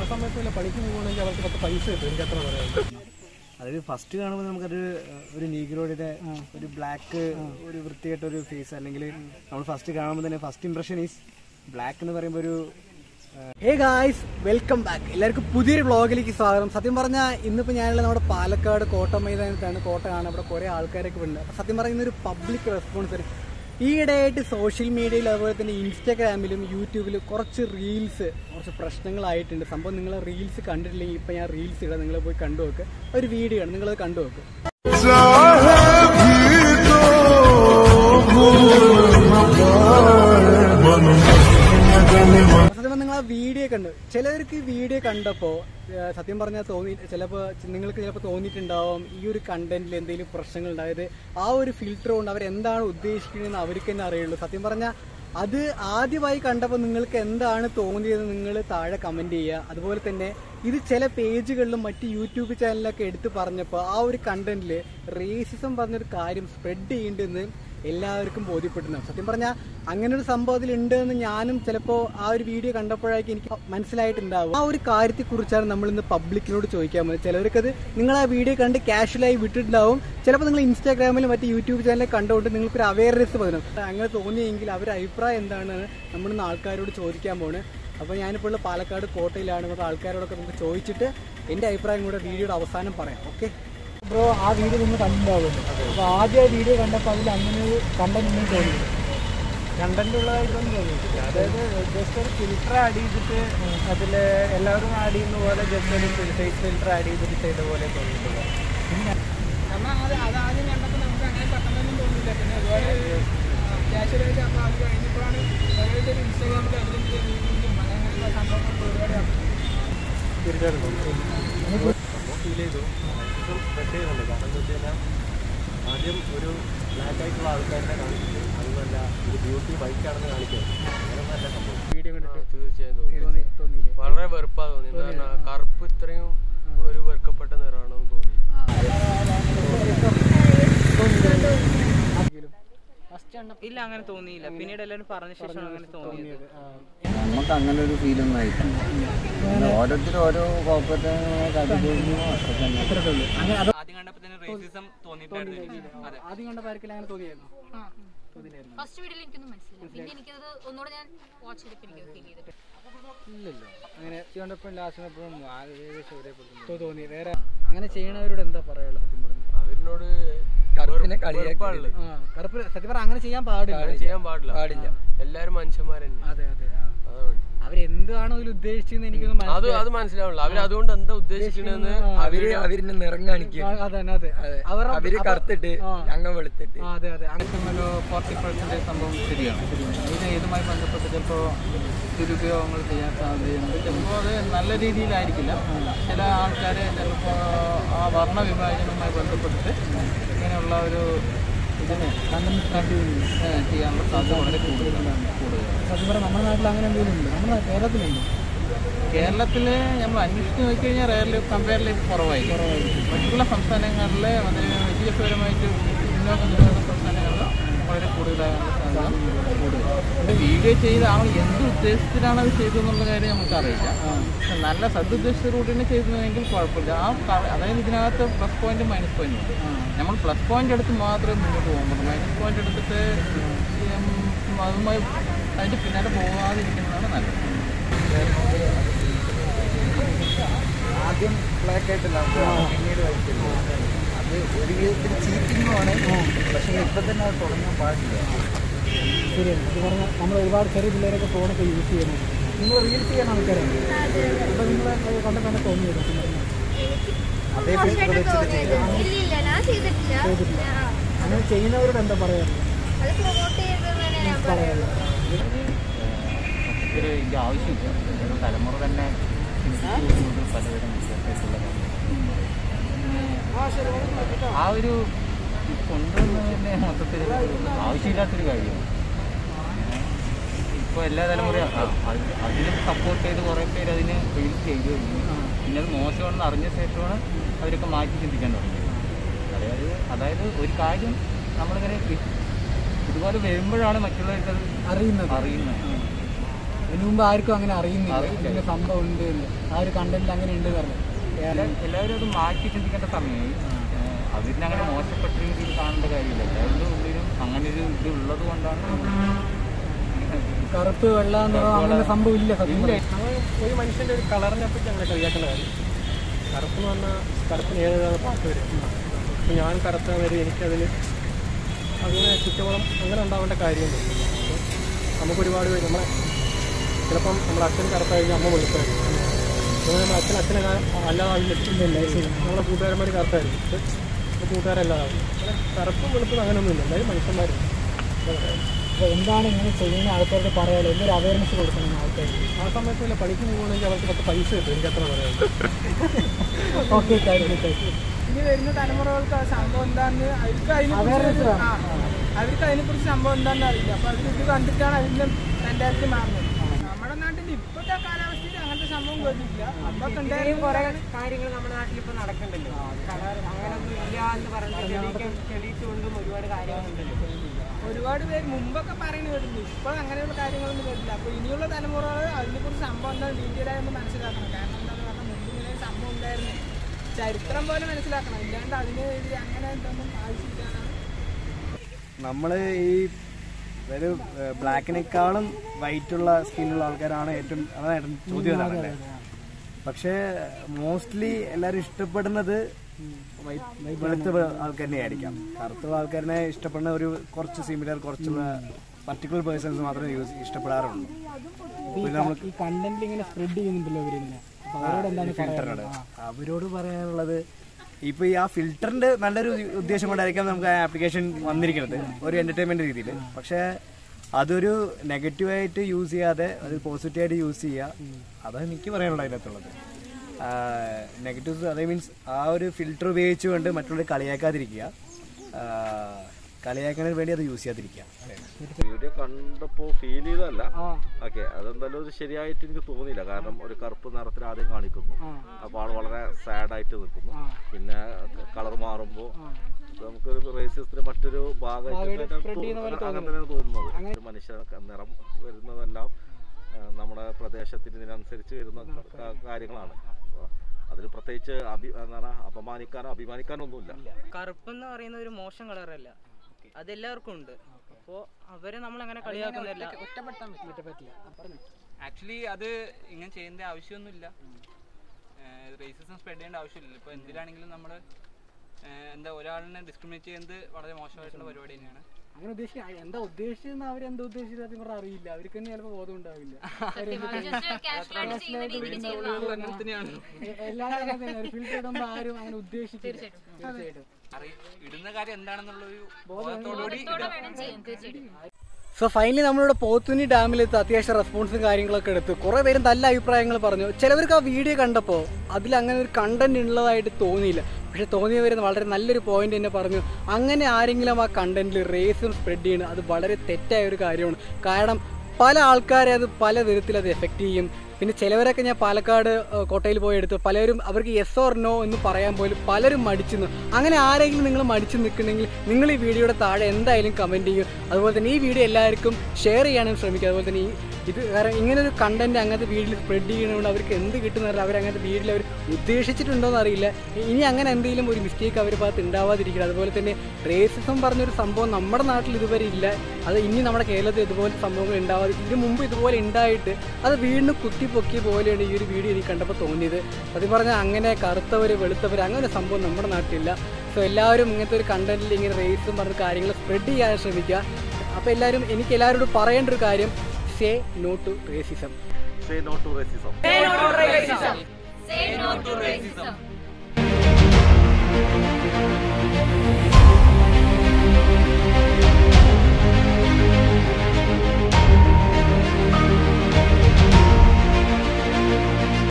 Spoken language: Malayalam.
സമയത്ത് വല്ല പണിക്ക് പോകുകയാണെങ്കിൽ അവർക്ക് പത്ത് പൈസ കിട്ടും എനിക്ക് അത്ര പറയാം അതായത് ഫസ്റ്റ് കാണുമ്പോൾ നമുക്കൊരു ഒരു നീഗ്രോയുടെ ഒരു ബ്ലാക്ക് ഒരു വൃത്തികെട്ട ഒരു ഫേസ് അല്ലെങ്കിൽ നമ്മൾ ഫസ്റ്റ് കാണുമ്പോൾ തന്നെ ഫസ്റ്റ് ഇംപ്രഷൻ ഈസ് ബ്ലാക്ക് എന്ന് പറയുമ്പോൾ ഒരു ഹേ ഗായ്സ് വെൽക്കം ബാക്ക് എല്ലാവർക്കും പുതിയൊരു വ്ളോഗിലേക്ക് സ്വാഗതം സത്യം പറഞ്ഞാൽ ഇന്നിപ്പോൾ ഞാനുള്ളത് നമ്മുടെ പാലക്കാട് കോട്ട മൈതാനത്താണ് കോട്ട കാണാൻ അവിടെ കുറേ ആൾക്കാരൊക്കെ ഉണ്ട് അപ്പോൾ സത്യം പറഞ്ഞാൽ ഇന്നൊരു പബ്ലിക് റെസ്പോൺസ് ഈയിടെയായിട്ട് സോഷ്യൽ മീഡിയയിൽ അതുപോലെ തന്നെ ഇൻസ്റ്റാഗ്രാമിലും യൂട്യൂബിലും കുറച്ച് റീൽസ് കുറച്ച് പ്രശ്നങ്ങളായിട്ടുണ്ട് സംഭവം നിങ്ങൾ റീൽസ് കണ്ടിട്ടില്ലെങ്കിൽ ഇപ്പം ഞാൻ റീൽസ് ഇടാം നിങ്ങൾ പോയി കണ്ടു നോക്ക് ഒരു വീഡിയോ ആണ് നിങ്ങളത് കണ്ടു നോക്ക് സത്യം പറഞ്ഞാൽ നിങ്ങൾ ആ വീഡിയോ കണ്ടു ചിലർക്ക് ഈ വീഡിയോ കണ്ടപ്പോൾ സത്യം പറഞ്ഞാൽ തോന്നി ചിലപ്പോൾ നിങ്ങൾക്ക് ചിലപ്പോൾ തോന്നിയിട്ടുണ്ടാവും ഈ ഒരു കണ്ടന്റിൽ എന്തെങ്കിലും പ്രശ്നങ്ങൾ ഉണ്ടായത് ആ ഒരു ഫിൽറ്റർ കൊണ്ട് അവരെന്താണ് ഉദ്ദേശിക്കുന്നതെന്ന് അവർക്ക് തന്നെ അറിയുള്ളൂ സത്യം പറഞ്ഞാൽ അത് ആദ്യമായി കണ്ടപ്പോൾ നിങ്ങൾക്ക് എന്താണ് തോന്നിയത് നിങ്ങൾ താഴെ കമന്റ് ചെയ്യുക അതുപോലെ തന്നെ ഇത് ചില പേജുകളിലും മറ്റ് യൂട്യൂബ് ചാനലിലൊക്കെ എടുത്തു പറഞ്ഞപ്പോൾ ആ ഒരു കണ്ടന്റിൽ റേസിസം പറഞ്ഞൊരു കാര്യം സ്പ്രെഡ് ചെയ്യേണ്ടെന്ന് എല്ലാവർക്കും ബോധ്യപ്പെട്ടിരുന്നു സത്യം പറഞ്ഞാൽ അങ്ങനെ ഒരു സംഭവത്തിൽ ഉണ്ട് എന്ന് ഞാനും ചിലപ്പോൾ ആ ഒരു വീഡിയോ കണ്ടപ്പോഴേക്കും എനിക്ക് മനസ്സിലായിട്ടുണ്ടാവും ആ ഒരു കാര്യത്തെക്കുറിച്ചാണ് നമ്മൾ ഇന്ന് പബ്ലിക്കിനോട് ചോദിക്കാൻ പോകുന്നത് ചിലവർക്കത് നിങ്ങൾ ആ വീഡിയോ കണ്ട് കാഷ്വലായി വിട്ടിട്ടുണ്ടാവും ചിലപ്പോൾ നിങ്ങൾ ഇൻസ്റ്റാഗ്രാമിലും മറ്റ് യൂട്യൂബ് ചാനലിൽ കണ്ടുകൊണ്ട് നിങ്ങൾക്കൊരു അവയർനെസ് പകരും അങ്ങനെ തോന്നിയെങ്കിൽ അവരുടെ അഭിപ്രായം എന്താണെന്ന് നമ്മളിന്ന് ആൾക്കാരോട് ചോദിക്കാൻ പോകുന്നത് അപ്പോൾ ഞാനിപ്പോൾ ഉള്ള പാലക്കാട് കോട്ടയിലാണ് അപ്പോൾ ആൾക്കാരോടൊക്കെ നമുക്ക് ചോദിച്ചിട്ട് എൻ്റെ അഭിപ്രായം കൂടെ വീഡിയോയുടെ അവസാനം പറയാം ഓക്കെ ബ്രോ ആ വീഡിയോ നിങ്ങൾ കണ്ടിട്ടുണ്ടാവുമല്ലോ അപ്പോൾ ആദ്യം ആ വീഡിയോ കണ്ടപ്പോൾ അതിൽ അങ്ങനെ ഒരു കണ്ടന്റ് നിങ്ങൾക്ക് തോന്നി കണ്ടന്റ് ഉള്ളതായിട്ടൊന്നും തോന്നിയിട്ടില്ല അതായത് ജസ്റ്റ് ഒരു ഫിൽറ്റർ ആഡ് ചെയ്തിട്ട് അതിൽ എല്ലാവരും ആഡ് ചെയ്യുന്ന പോലെ ജസ്റ്റ് ഒരു ഫേസ് ഫിൽറ്റർ ആഡ് ചെയ്തിട്ട് ചെയ്ത പോലെ തോന്നിയിട്ടുള്ളത് നമ്മളത് അതാദ്യം കണ്ടപ്പോൾ നമുക്ക് അങ്ങനെ പെട്ടെന്നൊന്നും തോന്നില്ല പിന്നെ ഒരുപാട് ക്യാഷ്വലായിട്ട് അപ്പോൾ അത് കഴിഞ്ഞപ്പോഴാണ് ഓരോരുത്തർ ഇൻസ്റ്റാഗ്രാമിൽ അതിൻ്റെ റീലും അങ്ങനെയുള്ള സംഭവങ്ങൾ ഒരുപാട് ഫീൽ ചെയ്തു ഇതും സ്പ്രെഡ് ചെയ്യുന്നുണ്ട് കാരണം എന്താ വെച്ച് കഴിഞ്ഞാൽ ആദ്യം ഒരു ബ്ലാക്ക് ആയിട്ടുള്ള ആൾക്കാരെ കാണിച്ചിട്ട് അതുമല്ല ഇത് ബ്യൂട്ടി ബൈക്കാണെന്ന് കാണിക്കുക അങ്ങനെയൊന്നല്ല സംഭവം വീഡിയോ കണ്ടിട്ട് തീർച്ചയായും തോന്നി തോന്നിയില്ലേ വളരെ വെറുപ്പാ തോന്നി എന്താ പറഞ്ഞാൽ കറുപ്പ് ഇത്രയും ഒരു വെറുക്കപ്പെട്ട നിറമാണെന്ന് തോന്നി ഇല്ല അങ്ങനെ തോന്നിയില്ല പിന്നീട് എല്ലാവരും പറഞ്ഞ ശേഷം അങ്ങനെ തോന്നിയത് നമുക്ക് അങ്ങനെ ഒരു ഫീലൊന്നും ആയിട്ടില്ല ഓരോരുത്തരും ഓരോ കോപ്പറേറ്റ് ആദ്യം കണ്ടപ്പോൾ തന്നെ റേസിസം തോന്നിയിട്ടുണ്ടായിരുന്നു അതെ ആദ്യം കണ്ടപ്പോൾ ആർക്കെല്ലാം അങ്ങനെ തോന്നിയായിരുന്നു തോന്നിയായിരുന്നു ഫസ്റ്റ് വീഡിയോയിൽ എനിക്കൊന്നും മനസ്സിലായില്ല പിന്നെ എനിക്കത് ഒന്നുകൂടെ ഞാൻ വാച്ച് ചെയ്തപ്പോൾ എനിക്ക് ഫീൽ ചെയ്തിട്ട് ഇല്ലല്ലോ അങ്ങനെ കണ്ടപ്പോൾ ലാസ്റ്റ് എപ്പോഴും ഏകദേശം ഒരേപോലെ തോന്നി വേറെ അങ്ങനെ ചെയ്യണവരോട് എന്താ പറയാനുള്ളത് സത്യം പറഞ്ഞു അവരിനോട് വെറുപ്പാണുള്ളത് ആ കറുപ്പ് സത്യം പറഞ്ഞാൽ അങ്ങനെ ചെയ്യാൻ പാടില്ല അങ്ങനെ ചെയ്യാൻ പാടില്ല പാടില്ല എല്ലാരും മനുഷ്യന്മാരെന്നെ അതെ അതെ ആ. അതാണ് അവരെന്താണോ ഇതിൽ ഉദ്ദേശിച്ചതെന്ന് എനിക്കൊന്നും അത് അത് മനസ്സിലാവില്ല അവര് അതുകൊണ്ട് എന്താ ഉദ്ദേശിക്കണെന്ന് അവര് അവരിന്റെ നിറം കാണിക്കും അതന്നെ അതെ അവർ അവര് കറുത്തിട്ട് ഞങ്ങൾ വെളുത്തിട്ട് ആ, അതെ അതെ അങ്ങനെ ഒരു ഫോർട്ടി പെർസെൻറ്റേജ് സംഭവം ശരിയാണ് ഇത് ഇതുമായി ബന്ധപ്പെട്ട് ചിലപ്പോൾ ദുരുപയോഗങ്ങൾ ചെയ്യാൻ സാധ്യതയുണ്ട് ചിലപ്പോൾ അത് നല്ല രീതിയിലായിരിക്കില്ല ചില ആൾക്കാർ ചിലപ്പോൾ ആ വർണ്ണ വിഭാജനവുമായി ബന്ധപ്പെട്ടിട്ട് ഇങ്ങനെയുള്ള ഒരു ഇതിന് ഏഹ് ചെയ്യാനുള്ള സാധ്യത വളരെ കൂടുതലാണ് കൂടുതൽ സത്യം പറഞ്ഞാൽ നമ്മുടെ നാട്ടിൽ അങ്ങനെ എന്തെങ്കിലും ഉണ്ട് നമ്മുടെ കേരളത്തിലുണ്ട് കേരളത്തിൽ നമ്മൾ അന്വേഷിച്ച് നോക്കിക്കഴിഞ്ഞാൽ റയറിൽ കമ്പയറിലേക്ക് കുറവായിരിക്കും മറ്റുള്ള സംസ്ഥാനങ്ങളിൽ അതിന് വിദ്യാഭ്യാസപരമായിട്ട് പിന്നോക്കം നിൽക്കുന്ന സംസ്ഥാനങ്ങളിൽ വളരെ കൂടുതലാകാനുള്ള സാധ്യത കൂടുതൽ പിന്നെ വീഡിയോ ചെയ്ത ആൾ എന്ത് ഉദ്ദേശത്തിലാണ് അത് ചെയ്തതെന്നുള്ള കാര്യം നമുക്കറിയില്ല പക്ഷെ നല്ല സദുദ്ദേശത്തോടുകൂടിയാണ് ചെയ്തതെങ്കിൽ കുഴപ്പമില്ല ആ ക- അതായത് ഇതിനകത്ത് പ്ലസ് പോയിന്റ് മൈനസ് പോയിന്റ് ഉണ്ട് നമ്മൾ പ്ലസ് പോയിന്റ് എടുത്ത് മാത്രമേ മുന്നോട്ട് പോകാൻ പറ്റൂ മൈനസ് പോയിന്റ് എടുത്തിട്ട് ഉം, അതുമായി അതിൻ്റെ പിന്നാലെ പോകാതിരിക്കുന്നതാണ് നല്ലത് ആദ്യം ബ്ലാക്ക് ആയിട്ടല്ല പിന്നീട് വൈറ്റില്ല അത് ഒരു വിധത്തിൽ ചീറ്റിങ്ങുമാണ് പക്ഷെ ഇപ്പൊ തന്നെ അത് തുടങ്ങാൻ പാടില്ല ശരിയാണ് ഇത് പറഞ്ഞാൽ നമ്മൾ ഒരുപാട് ചെറിയ പിള്ളേരൊക്കെ ഫോണൊക്കെ യൂസ് ചെയ്യുന്നത് നിങ്ങൾ റീൽസ് ചെയ്യുന്ന ആൾക്കാരാണ് അപ്പോൾ നിങ്ങൾ കണ്ടപ്പോൾ തന്നെ തോന്നിയത് സത്യം പറഞ്ഞാൽ അതേ ഫിൽറ്റർ വെച്ചിട്ട് ചെയ്തത് ഇല്ലില്ല ഞാൻ ചെയ്തിട്ടില്ല ആ. അങ്ങനെ ചെയ്യുന്നവരോട് എന്താ പറയാറുള്ളത് അത് പ്രൊമോട്ട് ചെയ്തതെന്ന് ഞാൻ പറയുള്ളൂ ഒരു ഇതിൻ്റെ ആവശ്യമില്ല ഒരു തലമുറ തന്നെ ചിന്തിക്കുന്നത് പലതരം വിദ്യാഭ്യാസമുള്ള കാര്യമാണ് ആ ഒരു കൊണ്ടുവന്നതിൻ്റെ മൊത്തത്തിൽ ആവശ്യമില്ലാത്തൊരു കാര്യമാണ് ഇപ്പോൾ എല്ലാ തലമുറയും ആ, അത് അതിന് സപ്പോർട്ട് ചെയ്ത് കുറേ പേര് അതിന് റീൽസ് ചെയ്തു കഴിഞ്ഞു പിന്നെ അത് മോശമാണെന്ന് അറിഞ്ഞ ശേഷമാണ് അവരൊക്കെ മാറ്റി ചിന്തിക്കാൻ തുടങ്ങിയത് അതായത് അതായത് ഒരു കാര്യം നമ്മളിങ്ങനെ ഇ- ഇതുപോലെ വരുമ്പോഴാണ് മറ്റുള്ളവർക്ക് അത് അറിയുന്നത് അറിയുന്നത് ഇതിനു മുമ്പ് ആർക്കും അങ്ങനെ അറിയുന്നില്ല ഇങ്ങനെ സംഭവം ഉണ്ട് എന്ന് ആ ഒരു കണ്ടന്റ് അങ്ങനെ ഉണ്ട് പറഞ്ഞു എല്ലാവരും അത് മാറ്റി ചിന്തിക്കേണ്ട സമയമായി അതിന് അങ്ങനെ മോശപ്പെട്ട രീതിയിൽ കാണേണ്ട കാര്യമില്ല എല്ലാവരുടെ ഉള്ളിലും അങ്ങനെ ഒരു ഇത് ഉള്ളത് കൊണ്ടാണ് കറുപ്പ് വെള്ള എന്ന് പറഞ്ഞാൽ അങ്ങനെ സംഭവം ഇല്ല സത്യം പറഞ്ഞാൽ. നമ്മൾ ഒരു മനുഷ്യൻ്റെ ഒരു കളറിനെ പറ്റി അങ്ങനെ കളിയാക്കേണ്ട കാര്യം കറുപ്പ് എന്ന് പറഞ്ഞാൽ കറുപ്പിന് ഏതാണ് പാട്ട് വരും അപ്പോൾ ഞാൻ കറുത്ത വരും എനിക്കതിൽ അങ്ങനെ ചുറ്റുപാടും അങ്ങനെ ഉണ്ടാവേണ്ട കാര്യമൊന്നും അപ്പോൾ നമുക്ക് ഒരുപാട് പേര് നമ്മളെ ചിലപ്പം നമ്മുടെ അച്ഛൻ കറുത്ത കഴിഞ്ഞാൽ അമ്മ വെളുത്തായിരിക്കും അപ്പോൾ നമ്മുടെ അച്ഛൻ അച്ഛനെ അല്ലാതാവില്ല നമ്മളെ കൂട്ടുകാരന്മാർ കറുത്തായിരിക്കും പക്ഷേ കൂട്ടുകാരല്ലാതാവും അങ്ങനെ കറുപ്പും വെളുപ്പും അങ്ങനെയൊന്നുമില്ല എല്ലാവരും മനുഷ്യന്മാരും അപ്പൊ എന്താണ് ഇങ്ങനെ ചെയ്യുന്ന ആൾക്കാരോട് പറയാലോ എന്തൊരു അവയർനെസ് കൊടുക്കണം ആൾക്കാർക്ക് ആ സമയത്ത് വല്ല പണിക്ക് പോകുകയാണെങ്കിൽ അവർക്ക് പത്ത് പൈസ കിട്ടും എനിക്ക് അത്ര പറയാനുള്ളൂ okay thank you thank you ഇനി വരുന്ന തലമുറകൾക്ക് ആ സംഭവം എന്താന്ന് അവർക്ക് അതിനെക്കുറിച്ച് ആ, അവർക്ക് അതിനെക്കുറിച്ച് സംഭവം എന്താണെന്ന് അറിയില്ല അപ്പൊ അവർ ഇത് കണ്ടിട്ടാണ് അതിന്റെ മെന്റാലിറ്റി മാറുന്നത് നമ്മുടെ നാട്ടിൽ ഇപ്പോഴത്തെ കാലാവസ്ഥയിൽ അങ്ങനത്തെ സംഭവം കേട്ടിട്ടില്ല അപ്പൊക്കെ ഉണ്ടായിരുന്നു കുറെ കാര്യങ്ങൾ നമ്മുടെ നാട്ടിൽ ഇപ്പൊ നടക്കണ്ടല്ലോ കളർ അങ്ങനൊന്നും ഇല്ല എന്ന് പറഞ്ഞ് തെളിയിച്ചുകൊണ്ടും ഒരുപാട് കാര്യങ്ങളുണ്ടല്ലോ ഒരുപാട് പേര് മുമ്പൊക്കെ പറയുന്നത് കേട്ടിട്ടുണ്ട് ഇപ്പോൾ അങ്ങനെയുള്ള കാര്യങ്ങളൊന്നും കേട്ടില്ല അപ്പൊ ഇനിയുള്ള തലമുറകൾ അതിനെക്കുറിച്ച് സംഭവം എന്താണ് ഡീറ്റെയിൽ ആയി ഒന്ന് മനസ്സിലാക്കണം കാരണം എന്താണെന്ന് പറഞ്ഞാൽ മുമ്പ് ഇങ്ങനെ ഒരു സംഭവം ഉണ്ടായിരുന്നു ചരിത്രം പോലെ മനസ്സിലാക്കണം ഇല്ലാണ്ട് അതിന് എതിരെ അങ്ങനെ എന്തൊന്നും ആവശ്യമില്ലാന്നാണ് നമ്മൾ ഈ ഒരു ബ്ലാക്കിനേക്കാളും വൈറ്റുള്ള സ്കിന്നുള്ള ആൾക്കാരാണ് ഏറ്റവും അതാണ് ഏറ്റവും ചോദ്യം അതാണ് അല്ലേ പക്ഷേ മോസ്റ്റ്ലി എല്ലാവരും ഇഷ്ടപ്പെടുന്നത് വെളുത്ത ആൾക്കാർ തന്നെ ആയിരിക്കാം കറുത്ത ആൾക്കാരനെ ഇഷ്ടപ്പെടുന്ന ഒരു കുറച്ച് സിമിലർ കുറച്ചുള്ള പർട്ടിക്കുലർ പേഴ്സൺസ് മാത്രമേ യൂസ് ഇഷ്ടപ്പെടാറുള്ളൂ പിന്നെ നമ്മൾ ഈ കണ്ടന്റ് ഇങ്ങനെ സ്പ്രെഡ് ചെയ്യുന്നുണ്ടല്ലോ അവരിങ്ങനെ അപ്പൊ അവരോട് എന്താണ് ഫിൽറ്ററിനോട് അവരോട് പറയാനുള്ളത് ഇപ്പൊ ഈ ആ ഫിൽറ്ററിന്റെ നല്ലൊരു ഉദ്ദേശം കൊണ്ടായിരിക്കാം നമുക്ക് ആ ആപ്ലിക്കേഷൻ വന്നിരിക്കുന്നത് ഒരു എന്റർടൈൻമെന്റ് രീതിയിൽ പക്ഷെ അതൊരു നെഗറ്റീവായിട്ട് യൂസ് ചെയ്യാതെ അത് പോസിറ്റീവായിട്ട് യൂസ് ചെയ്യുക അതാണ് എനിക്ക് പറയാനുള്ളത് അതിനകത്തുള്ളത് നെഗറ്റീവ്സ് അതേ മീൻസ് ആ ഒരു ഫിൽറ്റർ ഉപയോഗിച്ചുകൊണ്ട് മറ്റുള്ളവർ കളിയാക്കാതിരിക്കുക ആ, കളിയാക്കുന്നതിന് വേണ്ടി അത് യൂസ് ചെയ്യാതിരിക്കുക വീഡിയോ കണ്ടപ്പോ ഫീൽ ചെയ്തതല്ല ഓക്കെ അതെന്തായാലും ഒരു ശരിയായിട്ട് എനിക്ക് തോന്നിയില്ല കാരണം ഒരു കറുപ്പ് നിറത്തിൽ ആദ്യം കാണിക്കുന്നു അപ്പോൾ ആൾ വളരെ സാഡ് ആയിട്ട് നിൽക്കുന്നു പിന്നെ കളർ മാറുമ്പോൾ നമുക്കൊരു റേസിയത്തിന് മറ്റൊരു ഭാഗമായിട്ട് അങ്ങനെ തന്നെ തോന്നുന്നത് ഒരു മനുഷ്യ നിറം വരുന്നതെല്ലാം ആ, നമ്മുടെ പ്രദേശത്തിന് ഇതിനനുസരിച്ച് വരുന്ന ക- കാര്യങ്ങളാണ് അപ്പൊ അതിൽ പ്രത്യേകിച്ച് അഭി എന്താണ് അപമാനിക്കാനോ അഭിമാനിക്കാനോ ഒന്നുമില്ല കറുപ്പ് എന്ന് പറയുന്ന ഒരു മോശം കളറല്ല അതെല്ലാവർക്കും ഉണ്ട് അപ്പോൾ അവരെ നമ്മൾ അങ്ങനെ കളിയാക്കുന്നില്ല ആക്ച്വലി അത് ഇങ്ങനെ ചെയ്യേണ്ട ആവശ്യമൊന്നുമില്ല റേസിസം സ്പ്രെഡ് ചെയ്യേണ്ട ആവശ്യമില്ല ഇപ്പോൾ എന്തിനാണെങ്കിലും നമ്മൾ എന്താ ഒരാളിനെ ഡിസ്ക്രിമിനേറ്റ് ചെയ്യുന്നത് വളരെ മോശമായിട്ടുള്ള പരിപാടി തന്നെയാണ് അങ്ങനെ ഉദ്ദേശിക്കുക എന്താ ഉദ്ദേശിച്ചതെന്ന് അവരെന്താ ഉദ്ദേശിച്ചത് സത്യം പറഞ്ഞാൽ അറിയില്ല അവർക്ക് തന്നെ ചിലപ്പോൾ ബോധം ഉണ്ടാവില്ല ജസ്റ്റ് കാഷ്വലായിട്ട് ചെയ്യുന്ന രീതിക്ക് ചെയ്യുന്നതാണ് അങ്ങനെ തന്നെയാണ് എ- എല്ലാവരും അങ്ങനെ തന്നെ ഒരു ഫിൽറ്റർ ഇടുമ്പോൾ ആരും അങ്ങനെ ഉദ്ദേശിക്കില്ല തീർച്ചയായിട്ടും അറി- ഇടുന്ന കാര്യം എന്താണെന്നുള്ളൊരു ബോധത്തോടുകൂടി ബോധത്തോടെ വേണം ചെയ്യാൻ തീർച്ചയായിട്ടും സോ ഫൈനലി നമ്മളിവിടെ പോത്തുനി ഡാമിലെത്തി അത്യാവശ്യം റെസ്പോൺസും കാര്യങ്ങളൊക്കെ എടുത്തു കുറേ പേരും നല്ല അഭിപ്രായങ്ങൾ പറഞ്ഞു ചിലവർക്ക് ആ വീഡിയോ കണ്ടപ്പോൾ അതിൽ അങ്ങനെ ഒരു കണ്ടന്റ് ഉള്ളതായിട്ട് തോന്നിയില്ല പക്ഷെ തോന്നിയവർ വളരെ നല്ലൊരു പോയിന്റ് തന്നെ പറഞ്ഞു അങ്ങനെ ആരെങ്കിലും ആ കണ്ടന്റിൽ റേസും സ്പ്രെഡ് ചെയ്യണം അത് വളരെ തെറ്റായ ഒരു കാര്യമാണ് കാരണം പല ആൾക്കാരെ അത് പല വിധത്തിൽ അത് എഫക്റ്റ് ചെയ്യും പിന്നെ ചിലവരൊക്കെ ഞാൻ പാലക്കാട് ഏഹ്, കോട്ടയിൽ പോയി എടുത്തു പലരും അവർക്ക് യെസ് ഓർ നോ എന്ന് പറയാൻ പോലും പലരും മടിച്ചു നിന്നു. അങ്ങനെ ആരെങ്കിലും നിങ്ങൾ മടിച്ചു നിൽക്കുന്നെങ്കിൽ നിങ്ങൾ ഈ വീഡിയോയുടെ താഴെ എന്തായാലും കമൻറ്റ് ചെയ്യും അതുപോലെ തന്നെ ഈ വീഡിയോ എല്ലാവർക്കും ഷെയർ ചെയ്യാനും ശ്രമിക്കുക അതുപോലെ തന്നെ ഈ ഇത് കാരണം ഇങ്ങനെ ഒരു കണ്ടന്റ് അങ്ങനത്തെ വീഡിയോയിൽ സ്പ്രെഡ് ചെയ്യണതുകൊണ്ട് അവർക്ക് എന്ത് കിട്ടുന്നറിയില്ല അവർ അങ്ങനത്തെ വീഡിയോയിൽ അവർ ഉദ്ദേശിച്ചിട്ടുണ്ടോ എന്നറിയില്ല ഇനി അങ്ങനെ എന്തെങ്കിലും ഒരു മിസ്റ്റേക്ക് അവരുടെ ഭാഗത്ത് ഉണ്ടാവാതിരിക്കുക അതുപോലെ തന്നെ റേസിസം പറഞ്ഞൊരു സംഭവം നമ്മുടെ നാട്ടിൽ ഇതുവരെ ഇല്ല അത് ഇനി നമ്മുടെ കേരളത്തിൽ ഇതുപോലെ സംഭവങ്ങൾ ഉണ്ടാവാതെ ഇതിനു മുമ്പ് ഇതുപോലെ ഉണ്ടായിട്ട് അത് വീണ്ടും കുത്തിപ്പൊക്കിയ പോലെയാണ് ഈ ഒരു വീഡിയോ എനിക്ക് കണ്ടപ്പോൾ തോന്നിയത് സത്യം പറഞ്ഞാൽ അങ്ങനെ കറുത്തവർ വെളുത്തവർ അങ്ങനെ ഒരു സംഭവം നമ്മുടെ നാട്ടിലില്ല സോ എല്ലാവരും ഇങ്ങനത്തെ ഒരു കണ്ടന്റിൽ ഇങ്ങനെ റേസും പറഞ്ഞ കാര്യങ്ങൾ സ്പ്രെഡ് ചെയ്യാൻ ശ്രമിക്കുക അപ്പോൾ എല്ലാവരും എനിക്ക് എല്ലാവരോടും പറയേണ്ട ഒരു കാര്യം say no to racism say no to racism Say no to racism.